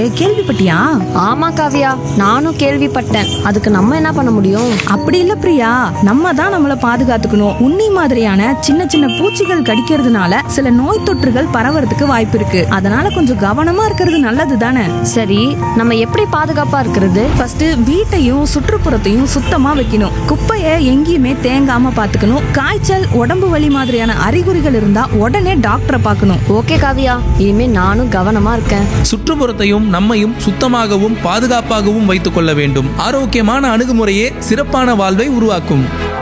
கேள்விப்பட்டியா ஆமா காவியா நானும் கேள்விப்பட்டேன் அதுக்கு நம்ம என்ன பண்ண முடியும் அப்படி இல்ல பிரியா நம்ம தான் நம்மள பாதுகாத்துக்கணும் உண்ணி மாதிரியான சின்ன சின்ன பூச்சிகள் கடிக்கிறதுனால சில நோய் தொற்றுகள் பரவறதுக்கு வாய்ப்பு இருக்கு அதனால கொஞ்சம் கவனமா இருக்கிறது நல்லது தானே சரி நம்ம எப்படி பாதுகாப்பா இருக்கிறது ஃபர்ஸ்ட் வீட்டையும் சுற்றுப்புறத்தையும் சுத்தமா வைக்கணும் குப்பையை எங்கேயுமே தேங்காம பாத்துக்கணும் காய்ச்சல் உடம்பு வலி மாதிரியான அறிகுறிகள் இருந்தா உடனே டாக்டரை பார்க்கணும் ஓகே காவியா இனிமே நானும் கவனமா இருக்கேன் சுற்றுப்புறத்தையும் நம்மையும் சுத்தமாகவும் பாதுகாப்பாகவும் வைத்துக் கொள்ள வேண்டும் ஆரோக்கியமான அணுகுமுறையே சிறப்பான வாழ்வை உருவாக்கும்